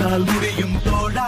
உன்னால் முடியும் தோழா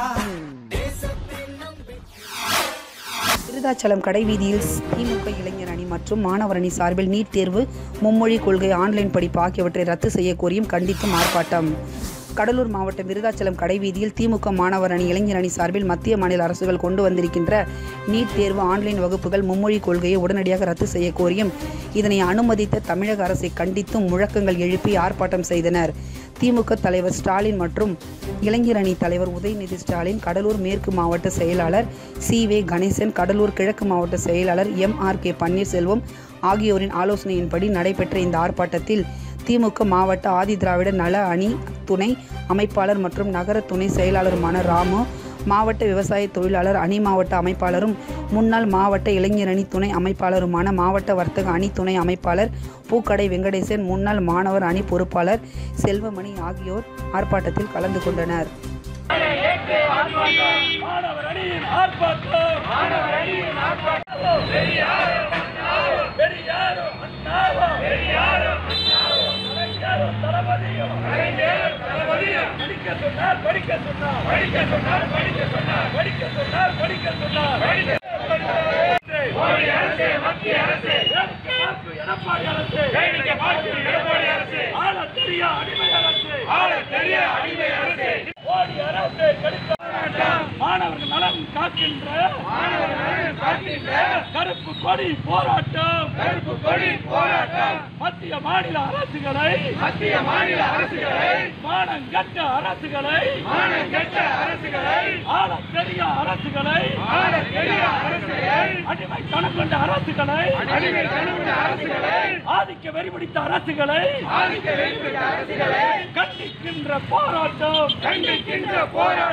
விருதாச்சலம் கடைவீதியில் திமுக இளைஞர் அணி மற்றும் மாணவர் அணி சார்பில் நீட் தேர்வு மும்மொழி கொள்கை ஆன்லைன் படிப்பு ஆகியவற்றை ரத்து செய்ய கோரியும் கண்டித்தும் ஆர்ப்பாட்டம் கடலூர் மாவட்டம் விருதாச்சலம் கடைவீதியில் திமுக மாணவர் அணி இளைஞர் அணி சார்பில் மத்திய மாநில அரசுகள் கொண்டு வந்திருக்கின்ற நீட் தேர்வு ஆன்லைன் வகுப்புகள் மும்மொழி கொள்கையை உடனடியாக ரத்து செய்ய கோரியும் இதனை அனுமதித்த தமிழக அரசை கண்டித்தும் முழக்கங்கள் எழுப்பி ஆர்ப்பாட்டம் செய்தனர் திமுக தலைவர் ஸ்டாலின் மற்றும் இளைஞர் அணி தலைவர் உதயநிதி ஸ்டாலின் கடலூர் மேற்கு மாவட்ட செயலாளர் சி வே கணேசன் கடலூர் கிழக்கு மாவட்ட செயலாளர் எம் ஆர் கே பன்னீர்செல்வம் ஆகியோரின் ஆலோசனையின்படி நடைபெற்ற இந்த ஆர்ப்பாட்டத்தில் திமுக மாவட்ட ஆதி திராவிட நல அணி துணை அமைப்பாளர் மற்றும் நகர துணை செயலாளருமான ராமு மாவட்ட விவசாய தொழிலாளர் அணி மாவட்ட அமைப்பாளரும் முன்னாள் மாவட்ட இளைஞர் அணி துணை அமைப்பாளருமான மாவட்ட வர்த்தக அணி துணை அமைப்பாளர் பூக்கடை வெங்கடேசன் முன்னாள் மாணவர் அணி பொறுப்பாளர் செல்வமணி ஆகியோர் ஆர்ப்பாட்டத்தில் கலந்து கொண்டனர் மாணவர் அணியின் ஆர்ப்பாட்டம் மாணவர் அணியின் ஆர்ப்பாட்டம் பெரியாரும் அண்ணாவும் பெரியாரும் அண்ணாவும் பெரியாரும் அண்ணாவும் கலைஞரும் தளபதியும் கலைஞரும் தளபதியும் படிக்க சொன்னார் படிக்க சொன்னார் படிக்க சொன்னார் படிக்க சொன்னார் படிக்க சொன்னார் படிக்க சொன்னார் படிக்க மோடி அரசு மத்திய அரசு வேடிக்கை பார்க்கும் எடப்பாடி அரசு வேடிக்கை பார்க்கும் எடப்பாடி அரசு ஆள தெரிய அடிமை அரசு ஆள தெரிய அடிமை அரசு மோடி அரசு கடித்த மாணவர்கள் நலன் காக்கின்ற மாணவர்கள் நலன் காக்கின்ற கருப்பு கொடி போராட்டம் கருப்பு கொடி போராட்டம் மத்திய மாநில அரசுகளை மத்திய மாநில அரசுகளை மானங்கட்ட அரசுகளை மானங்கட்ட அரசுகளை ஆள தெரிய அரசுகளை ஆள தெரிய அரசுகளை அடிமை கணம் கொண்ட அரசுகளை அடிமை கணம் கொண்ட அரசுகளை ஆதிக்க வெறி பிடித்த அரசுகளை ஆதிக்க வெறி பிடித்த அரசுகளை கண்டிக்கின்ற போராட்டம் கண்டிக்கின்ற போராட்டம்